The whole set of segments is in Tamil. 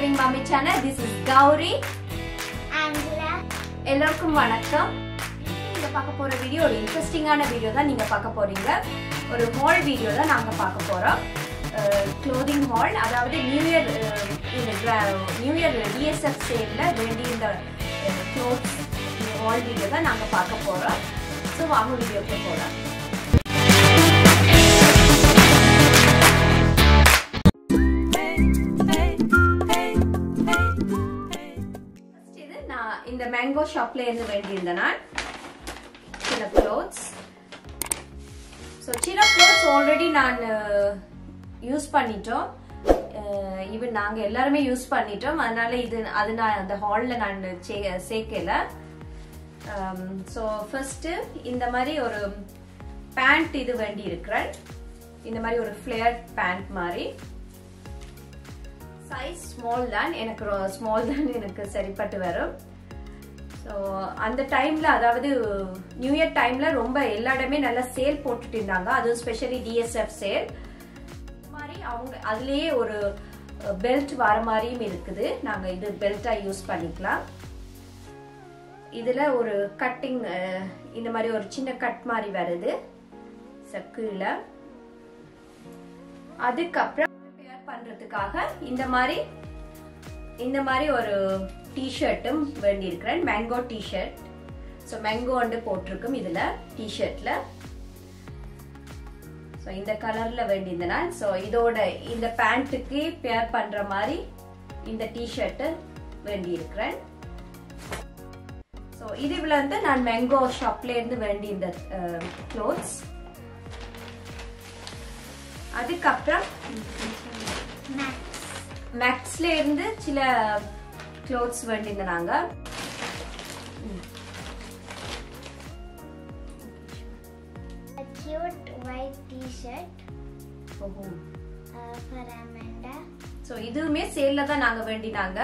Clothing mummy channel this is Gauri Angela எல்லாருக்கும் வணக்கம் நீங்க பார்க்க போற வீடியோ ஒரு இன்ட்ரெஸ்டிங்கான வீடியோ தான் நீங்க பார்க்க போறீங்க ஒரு ஹால் வீடியோ தான் நாங்க பார்க்க போறோம் க்ளோதிங் ஹால் அதாவது நியூ இயர் இந்த நியூ இயர் டிஎஸ்எஃப் சேல்ல வேண்டிய இந்த க்ளோத்ஸ் ஹால் வீடியோ தான் நாங்க பார்க்க போறோம் ஸோ வாங்க வீடியோக்கு போறோம் First இது நான் இந்த மேங்கோ ஷாப்ல இருந்து வேண்டியிருந்தேன் நான் சில க்ளோத்ஸ் ஸோ சில க்ளோத்ஸ் ஆல்ரெடி நான் யூஸ் பண்ணிட்டோம் ஈவன் நாங்கள் எல்லாருமே யூஸ் பண்ணிட்டோம் அதனால இது அது நான் அந்த ஹாலில் நான் சே- சேர்க்கல ஸோ ஃபர்ஸ்ட்டு இந்த மாதிரி ஒரு பேண்ட் இது வேண்டி இருக்கிறேன் இந்த மாதிரி ஒரு ஃப்ளேயர் பேண்ட் மாதிரி சைஸ் ஸ்மால் தான் எனக்கு ஸ்மால் தான் எனக்கு சரிப்பட்டு வரும் ஸோ அந்த டைம்ல அதாவது நியூ இயர் டைம்ல ரொம்ப எல்லா இடமே நல்லா சேல் போட்டுட்டு இருந்தாங்க அதுவும் ஸ்பெஷலி டிஎஸ்எஃப் சேல் மாதிரி அவங்க அதுலயே ஒரு பெல்ட் வர மாதிரியும் இருக்குது நாங்க இது பெல்ட்டா யூஸ் பண்ணிக்கலாம் இதுல ஒரு கட்டிங் இந்த மாதிரி ஒரு சின்ன கட் மாதிரி வருது கீழே அதுக்கப்புறம் prepare பண்றதுக்காக இந்த மாதிரி இந்த மாதிரி ஒரு டிஷர்ட்டும் வேண்டியிருக்கிறேன் மேங்கோ டிஷர்ட் ஸோ மேங்கோ வந்து போட்டிருக்கும் இதுல டிஷர்ட்ல ஸோ இந்த கலர்ல வேண்டியிருந்தனா ஸோ இதோட இந்த பேண்ட்டுக்கு பேர் பண்ற மாதிரி இந்த டிஷர்ட்டு வேண்டியிருக்கிறேன் ஸோ இது இவ்வளோ வந்து நான் மேங்கோ ஷாப்ல இருந்து வேண்டி இந்த க்ளோத்ஸ் அதுக்கப்புறம் மேக்ஸ் மேக்ஸ்ல இருந்து சில க்ளோத்ஸ் வேண்டியிருந்தாங்க a cute white t-shirt uh, for Amanda so இதுவுமே சேல்ல தான் நாங்க வேண்டினாங்க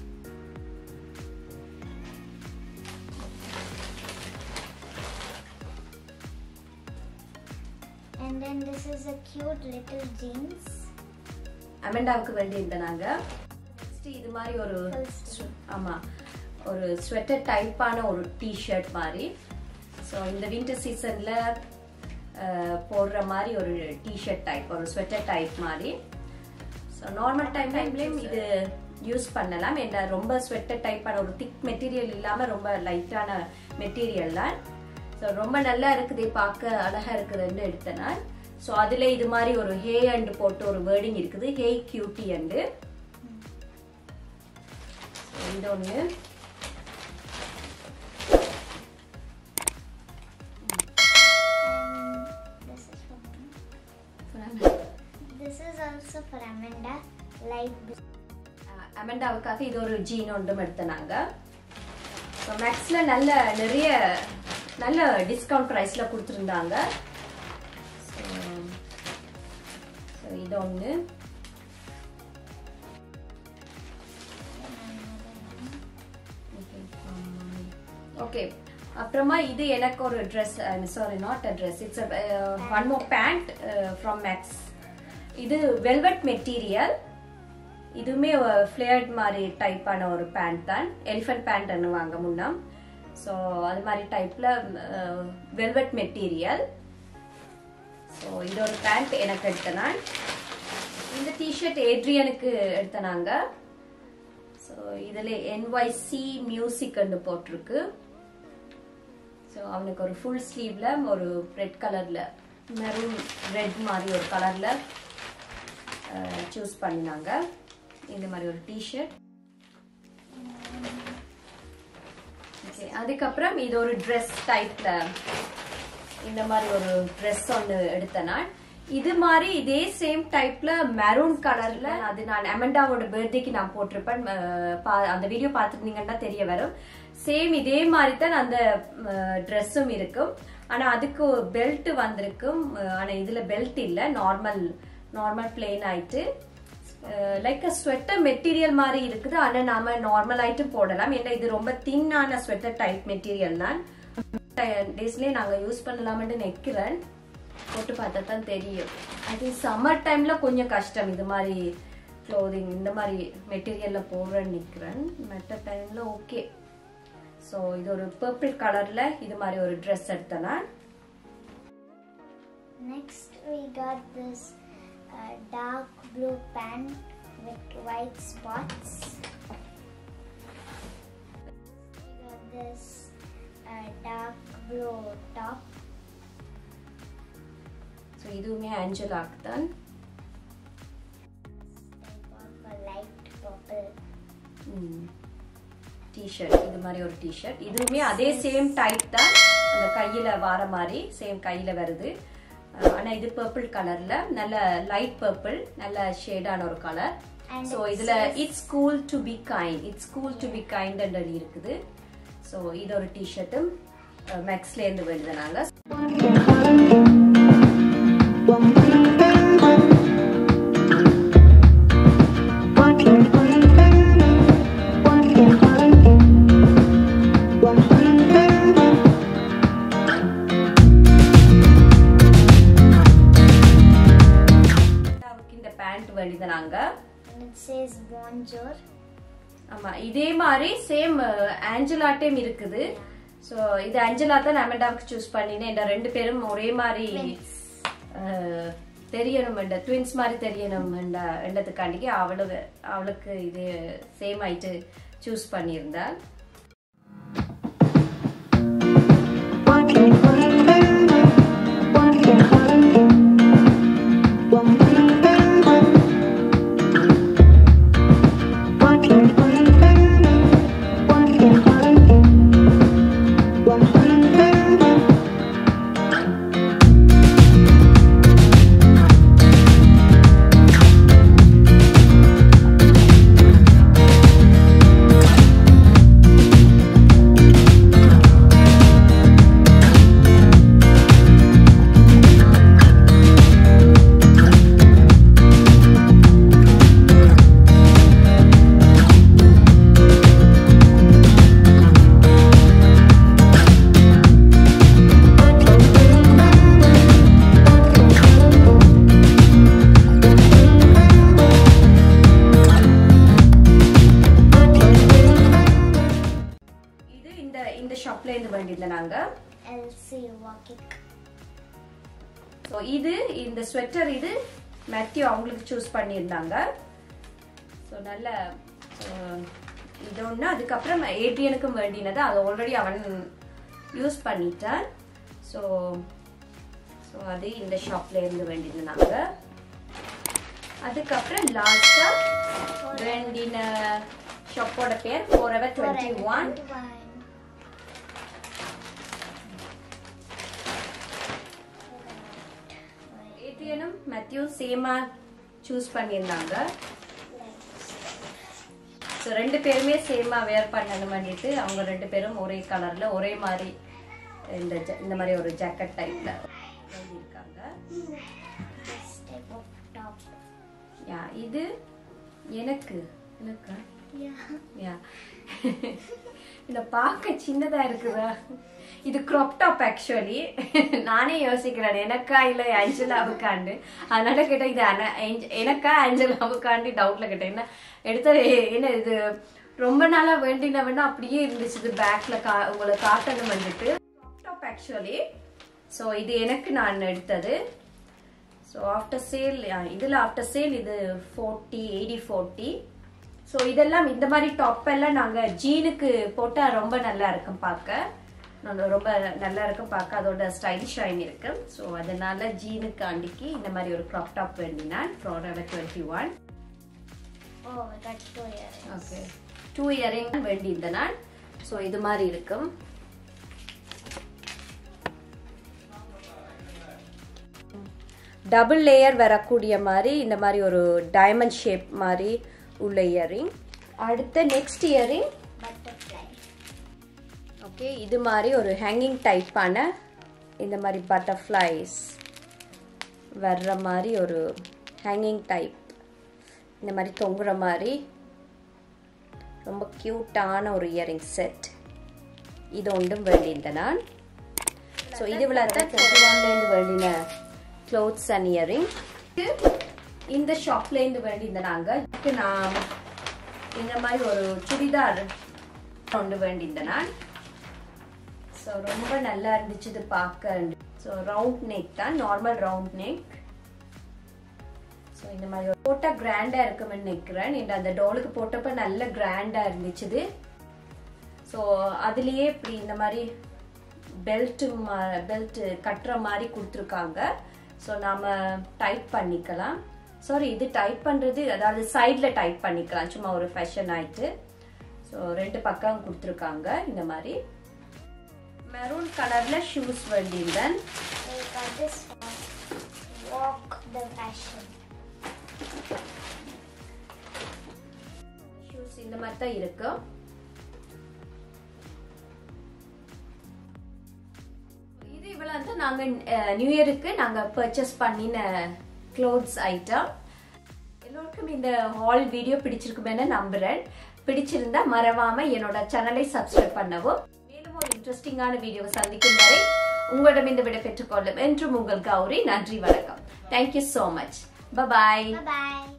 and then this is a cute little jeans அமெண்டாவுக்கு வேண்டி இருந்தாங்க நெக்ஸ்ட் இது மாதிரி ஒரு Full sleeve. ஆமா ஒரு ஸ்வெட்டர் டைப்பான ஒரு டிஷர்ட் மாதிரி ஸோ இந்த வின்டர் சீசன்ல போடுற மாதிரி ஒரு டிஷர்ட் டைப் ஒரு ஸ்வெட்டர் டைப் மாதிரி ஸோ நார்மல் டைம் டைம்லேயும் இது யூஸ் பண்ணலாம் என்ன ரொம்ப ஸ்வெட்டர் டைப்பான ஒரு திக் மெட்டீரியல் இல்லாமல் ரொம்ப லைட்டான மெட்டீரியல் தான் ஸோ ரொம்ப நல்லா இருக்குது பார்க்க அழகா இருக்குதுன்னு எடுத்தேன் நான் ஸோ அதில் இது மாதிரி ஒரு ஹே அண்டு போட்டு ஒரு வேர்டிங் இருக்குது ஹே கியூட்டி அண்டு இந்த ஒன்று and this is for me. this is also for Amanda light blue அமெண்டாவுக்காக இது ஒரு ஜீன் ஒன்றும் எடுத்தனாங்க ஸோ மேக்ஸில் நல்ல நிறைய நல்ல டிஸ்கவுண்ட் ப்ரைஸில் கொடுத்துருந்தாங்க ஸோ இது ஒன்று ஓகே அப்புறமா இது எனக்கு ஒரு dress sorry not a dress it's one more pant from Max இது வெல்வெட் மெட்டீரியல் இதுவுமே ஃப்ளேயர்ட் மாதிரி டைப்பான ஒரு பேண்ட் தான் எலிஃபென்ட் பேண்ட் வாங்க முன்னாம் ஸோ அது மாதிரி டைப்பில் வெல்வெட் மெட்டீரியல் ஸோ இது ஒரு பேண்ட் எனக்கு எடுத்த நான் இந்த டிஷர்ட் ஏட்ரியனுக்கு எடுத்தனாங்க ஸோ இதில் என்ஒய்சி மியூசிக்னு போட்டிருக்கு ஸோ அவனுக்கு ஒரு ஃபுல் ஸ்லீவில் ஒரு ரெட் கலரில் மெரூன் ரெட் மாதிரி ஒரு கலரில் சூஸ் பண்ணினாங்க இந்த மாதிரி ஒரு டிஷர்ட் ஓகே அதுக்கப்புறம் இது ஒரு ட்ரெஸ் டைப்பில் இந்த மாதிரி ஒரு ட்ரெஸ் ஒன்று எடுத்தேன் நான் இது மாதிரி இதே சேம் டைப்ல மெரூன் கலர்ல அது நான் அமெண்டாவோட பர்த்டேக்கு நான் போட்டிருப்பேன் அஹ் பா- அந்த வீடியோ பார்த்துருந்தீங்கன்னா தெரிய வரும் சேம் இதே மாதிரி தான் அந்த ட்ரெஸ்ஸும் இருக்கும் ஆனா அதுக்கு பெல்ட் வந்திருக்கும் அஹ் ஆனா இதுல பெல்ட் இல்ல நார்மல் நார்மல் பிளேன் ஆயிட்டு லைக் அ ஸ்வெட்டர் மெட்டீரியல் மாதிரி இருக்குது ஆனா நாம நார்மல் ஆயிட்டு போடலாம் ஏன்னா இது ரொம்ப தின்னான ஸ்வெட்டர் டைப் மெட்டீரியல் தான் டேஸ்லயே நாங்க யூஸ் பண்ணலாம்னு நினைக்கிறேன் போட்டு பார்த்தா தான் தெரியும் அது சம்மர் டைம்ல கொஞ்சம் கஷ்டம் இது மாதிரி க்ளோதிங் இந்த மாதிரி மெட்டீரியலில் போடுறேன்னு நிற்கிறேன் மற்ற டைமில் ஓகே ஸோ இது ஒரு பர்பிள் கலரில் இது மாதிரி ஒரு ட்ரெஸ் எடுத்தேன் நான் Next, we got this uh, dark blue pant with white spots. We got this uh, dark blue top. So இதுவுமே ஆஞ்சலாக்கு தான் Type of a light purple. டிஷர்ட் இது மாதிரி ஒரு டிஷர்ட் இதுவுமே அதே சேம் டைப் தான் அந்த கையில வார மாதிரி சேம் கையில வருது அஹ் ஆனா இது பர்பிள் கலர்ல நல்ல லைட் பர்பிள் நல்ல ஷேடான ஒரு கலர் And ஸோ it இதுல says- it's cool to be kind it's cool to be kind இருக்குது ஸோ இது ஒரு டிஷர்ட்டும் மெக்ஸ்ல இருந்து வருது நாங்க அக்காவுக்கு இந்த பேண்ட் வேண்டியது நாங்க And it says bonjour. ஆமா இதே மாதிரி சேம் ஆஞ்சலாட்டையும் இருக்குது ஸோ இது ஆஞ்சலா தான் அமெண்டாவுக்கு சூஸ் பண்ணினேன் இந்த ரெண்டு பேரும் ஒரே மாதிரி Twins. அஹ், தெரியணும் என்ற ட்வின்ஸ் மாதிரி தெரியணும் என்ற எண்ணத்துக்காண்டிக்கு அவளு அவளுக்கு இது சேம் ஆயிட்டு சூஸ் பண்ணியிருந்தாள் இது இந்த இந்த ஷாப்ல இருந்து வேண்டியதுல நாங்க LC Walking. ஸோ இது இந்த ஸ்வெட்டர் இது மேத்யூ அவங்களுக்கு சூஸ் பண்ணியிருந்தாங்க ஸோ நல்ல அஹ், இது ஒன்று அதுக்கப்புறம் ஏடிஎனுக்கும் வேண்டினது அது ஆல்ரெடி அவன் யூஸ் பண்ணிட்டான் ஸோ ஸோ அது இந்த ஷாப்ல இருந்து வேண்டியது நாங்கள் அதுக்கப்புறம் லாஸ்ட்டாக வேண்டின ஷாப்போட பேர் ஃபோர் ஹவர் டுவெண்ட்டி ஒன் ஏடிஎனும் மேத்யூ சேமா சூஸ் பண்ணியிருந்தாங்க ஸோ ரெண்டு பேருமே சேமா வேர் பண்ணணும் பண்ணிட்டு அவங்க ரெண்டு பேரும் ஒரே கலர்ல ஒரே மாதிரி இந்த ஜ- இந்த மாதிரி ஒரு ஜாக்கெட் டைப்ல இருக்காங்க This type of top. யா இது எனக்கு எனக்கா Yeah. யா இந்த பார்க்க சின்னதா இருக்குதா இது crop டாப் ஆக்சுவலி நானே யோசிக்கிறேன் எனக்கா இல்ல அஞ்சலாவுக்காண்டு அதனால கேட்டேன் இது அன- ஏஞ்ச- எனக்கா அஞ்சலாவுக்காண்டி டவுட்ல கேட்டேன் என்ன எடுத்தது என்ன இது ரொம்ப நாளா வேண்டினவனா அப்படியே இருந்துச்சு இது பேக்ல கா உங்களை காட்டணும் வந்துட்டு crop டாப் ஆக்சுவலி ஸோ இது எனக்கு நான் எடுத்தது ஸோ ஆஃப்டர் சேல் இதில் ஆஃப்டர் சேல் இது ஃபோர்ட்டி எயிட்டி ஃபோர்ட்டி ஸோ இதெல்லாம் இந்த மாதிரி டாப் எல்லாம் நாங்கள் ஜீனுக்கு போட்டால் ரொம்ப நல்லா இருக்கும் பார்க்க நல்ல- ரொம்ப நல்லா இருக்கும் பார்க்க அதோட ஸ்டைல் ஷைன் இருக்கு ஸோ அதனால ஜீனுக்கு ஆண்டிக்கு இந்த மாதிரி ஒரு க்ராப் டாப் வேண்டினான் forever twenty one Oh, we got two earrings. Okay two earring வேண்டியிருந்த நான் ஸோ இது மாதிரி இருக்கும் டபுள் லேயர் வரக்கூடிய மாதிரி இந்த மாதிரி ஒரு டைமண்ட் ஷேப் மாதிரி உள்ள இயரிங் அடுத்த நெக்ஸ்ட் இயரிங் Butterfly. ஓகே இது மாதிரி ஒரு ஹேங்கிங் டைப்பான இந்த மாதிரி பட்டர்ஃப்ளைஸ் வர்ற மாதிரி ஒரு ஹேங்கிங் டைப் இந்த மாதிரி தொங்குற மாதிரி ரொம்ப க்யூட்டான ஒரு இயரிங் செட் இது ஒன்றும் வேண்டியிருந்த நான் ஸோ இது விளத்தான் ஒன்லேருந்து வேண்டின க்ளோத்ஸ் அண்ட் இயரிங் இந்த ஷாப்லேருந்து வேண்டியிருந்த நாங்கள் இதுக்கு நான் இந்த மாதிரி ஒரு சுடிதார் கொண்டு வேண்டியிருந்தேன் நான் ஸோ ரொம்ப நல்லா இருந்துச்சு இது பார்க்க ஸோ ரவுண்ட் நெக் தான் நார்மல் ரவுண்ட் நெக் ஸோ இந்த மாதிரி போட்டால் கிராண்டாக இருக்கும்னு நினைக்கிறேன் இந்த அந்த டோலுக்கு போட்டப்ப நல்ல கிராண்டாக இருந்துச்சு இது ஸோ அதுலேயே இப்படி இந்த மாதிரி பெல்ட்டு பெல்ட் கட்டுற மாதிரி கொடுத்துருக்காங்க ஸோ நாம் டைப் பண்ணிக்கலாம் சாரி இது டைப் பண்ணுறது அதாவது சைடில் டைப் பண்ணிக்கலாம் சும்மா ஒரு ஃபேஷன் ஆயிட்டு ஸோ ரெண்டு பக்கம் கொடுத்துருக்காங்க இந்த மாதிரி மெரூன் கலரில் ஷூஸ் வேண்டியிருந்தேன் We got this one. Walk the fashion. Shoes இந்த மாதிரி தான் இருக்கு இது இவ்வளவு வந்து நாங்க நியூ இயருக்கு நாங்க பர்ச்சேஸ் பண்ணின க்ளோத்ஸ் ஐட்டம் எல்லோருக்கும் இந்த ஹால் வீடியோ பிடிச்சிருக்குமென்னு நம்புறேன் பிடிச்சிருந்தா மறவாம என்னோட சேனலை சப்ஸ்கிரைப் பண்ணவும் மேலும் ஒரு இன்ட்ரெஸ்டிங்கான வீடியோ சந்திக்கும் வரை உங்களிடம் இந்த விட பெற்றுக்கொள்ளும் என்றும் உங்கள் கௌரி நன்றி வணக்கம் thank you so much bye bye Bye bye.